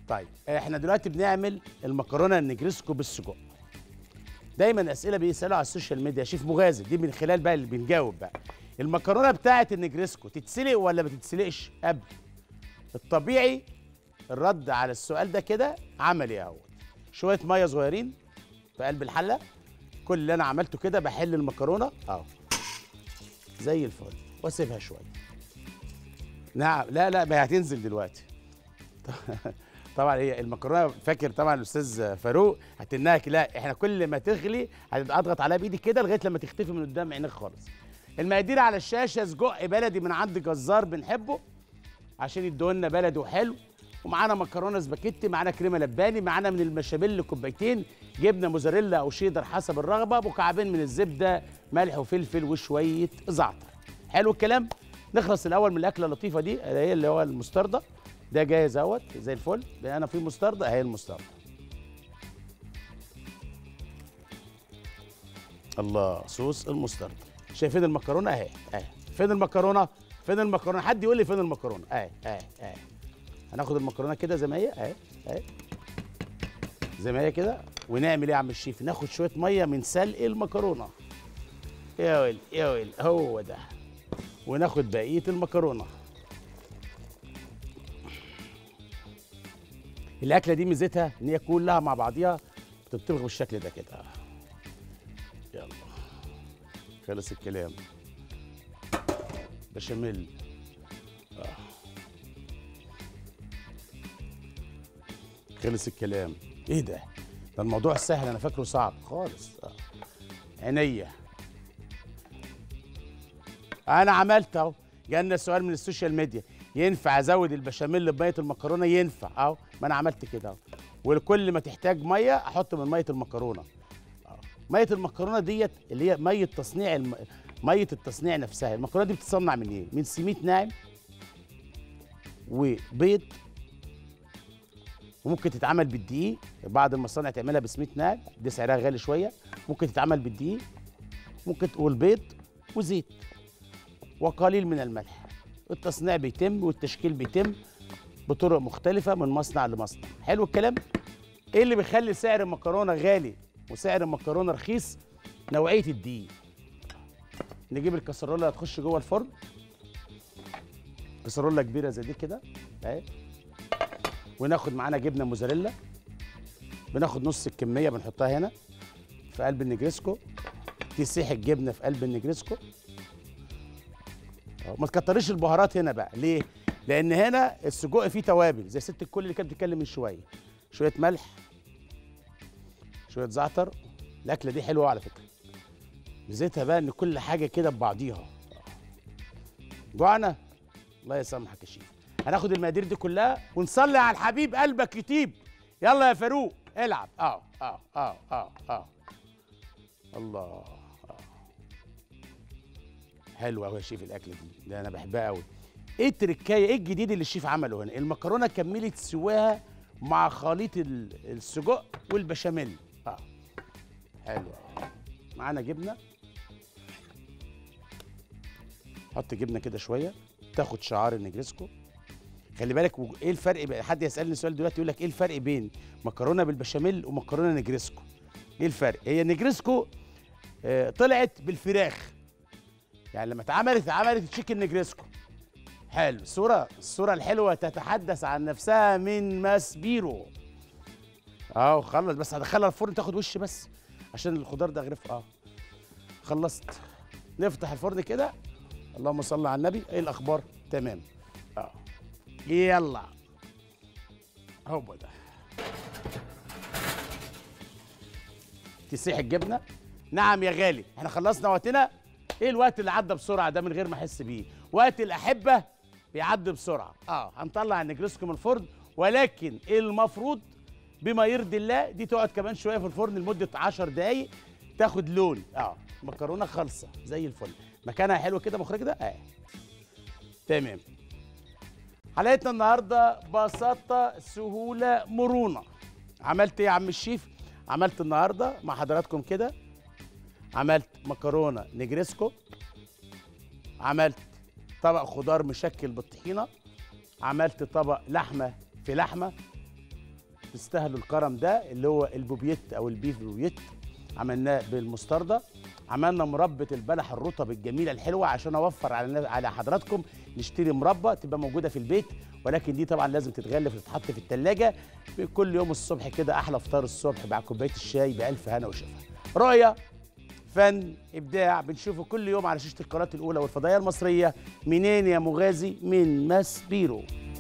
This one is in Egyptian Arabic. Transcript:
طيب احنا دلوقتي بنعمل المكرونه النجرسكو بالسجق دايما اسئله بيسالوا على السوشيال ميديا شيف مغازي دي من خلال بقى اللي بنجاوب بقى المكرونه بتاعه النجرسكو تتسلق ولا ما تتسلقش قبل الطبيعي الرد على السؤال ده كده عملي اهو شويه ميه صغيرين في قلب الحله كل اللي انا عملته كده بحل المكرونه اهو زي الفل واسيبها شويه نعم لا لا ما هي هتنزل دلوقتي طبعا هي المكرونه فاكر طبعا الاستاذ فاروق هتنها لا احنا كل ما تغلي هتضغط عليها بايدي كده لغايه لما تختفي من قدام عينك خالص المقادير على الشاشه سجق بلدي من عند جزار بنحبه عشان يدونا بلدي وحلو ومعانا مكرونه سباكيتي معانا كريمه لباني معانا من البشاميل كوبايتين جبنه موزاريلا او شيدر حسب الرغبه مكعبين من الزبده ملح وفلفل وشويه زعتر حلو الكلام نخلص الاول من الاكله اللطيفه دي اللي هي اللي هو المستردة ده جاهز اهوت زي الفل لان انا في مستردة اهي المستردة الله صوص المستردة شايفين المكرونه اهي اهي فين المكرونه فين المكرونه حد يقول لي فين المكرونه اهي اهي اهي هناخد المكرونه كده زي ما هي اهي اهي زي ما هي كده ونعمل ايه يا عم الشيف ناخد شويه ميه من سلق المكرونه يا ويل يا ويل هو ده وناخد بقيه المكرونه الاكله دي ميزتها ان هي كلها مع بعضيها بتطبخ بالشكل ده كده يلا خلص الكلام بشاميل آه. خلص الكلام ايه ده ده الموضوع سهل انا فاكره صعب خالص آه. عينيا انا عملت اهو جالنا سؤال من السوشيال ميديا ينفع ازود البشاميل بميه المكرونه ينفع اهو ما انا عملت كده اهو وكل ما تحتاج ميه احط من ميه المكرونه أهو. ميه المكرونه ديت اللي هي ميه تصنيع الم... ميه التصنيع نفسها المكرونه دي بتتصنع من ايه من سميد ناعم وبيض وممكن تتعمل بالدقيق بعض المصانع تعملها بسميد ناعم دي سعرها غالي شويه ممكن تتعمل بالدقيق ممكن تقول بيض وزيت وقليل من الملح التصنيع بيتم والتشكيل بيتم بطرق مختلفة من مصنع لمصنع حلو الكلام ايه اللي بيخلي سعر المكرونة غالي وسعر المكرونة رخيص نوعية الدقيق نجيب الكسرولة اللي هتخش جوه الفرن كسرولة كبيرة زي دي كده اهي وناخد معانا جبنة موزاريلا بناخد نص الكمية بنحطها هنا في قلب النجريسكو تسيح الجبنة في قلب النجريسكو ما تكتريش البهارات هنا بقى ليه لان هنا السجق فيه توابل زي ست الكل اللي كانت بتتكلم من شويه شويه ملح شويه زعتر الاكله دي حلوه على فكره ميزتها بقى ان كل حاجه كده ببعضيها جوعنا الله يسامحك يا شيخ هناخد المقادير دي كلها ونصلي على الحبيب قلبك يطيب يلا يا فاروق العب اه اه اه اه اه الله حلوه قوي يا شيف الاكله دي ده انا بحبها قوي ايه التركايه ايه الجديد اللي الشيف عمله هنا المكرونه كملت سواها مع خليط ال- السجق والبشاميل اه حلو أوي. معانا جبنه حط جبنه كده شويه تاخد شعار النجرسكو خلي بالك و- ايه الفرق بقى حد يسالني سؤال دلوقتي يقول لك ايه الفرق بين مكرونه بالبشاميل ومكرونه نجرسكو ايه الفرق هي النجرسكو آه طلعت بالفراخ يعني لما اتعملت اتعملت تشيكن نجريسكو حلو الصورة الصورة الحلوة تتحدث عن نفسها من ماسبيرو اه خلص بس هدخلها الفرن تاخد وش بس عشان الخضار ده غرف اه خلصت نفتح الفرن كده اللهم صل على النبي ايه الاخبار تمام اه يلا هو ده تسيح الجبنه نعم يا غالي احنا خلصنا وقتنا ايه الوقت اللي عدى بسرعه ده من غير ما احس بيه وقت الاحبه بيعدي بسرعه اه هنطلع النجرسكو من الفرن ولكن المفروض بما يرضي الله دي تقعد كمان شويه في الفرن لمده 10 دقايق تاخد لون اه مكرونه خالصه زي الفل مكانها حلو كده مخرج ده اه تمام حلقتنا النهارده بساطه سهوله مرونه عملت ايه يا عم الشيف عملت النهارده مع حضراتكم كده عملت مكرونه نجريسكو عملت طبق خضار مشكل بالطحينه عملت طبق لحمه في لحمه تستاهلوا الكرم ده اللي هو البوبيت او البيف بوبيت عملناه بالمستردة عملنا مربى البلح الرطب الجميله الحلوه عشان اوفر على على حضراتكم نشتري مربى تبقى موجوده في البيت ولكن دي طبعا لازم تتغلف وتتحط في الثلاجه كل يوم الصبح كده احلى فطار الصبح مع كوبايه الشاي بالف هنا وشفا رؤيه فن ابداع بنشوفه كل يوم على شاشه القناه الاولى والفضائيه المصريه منين يا مغازي من ماس بيرو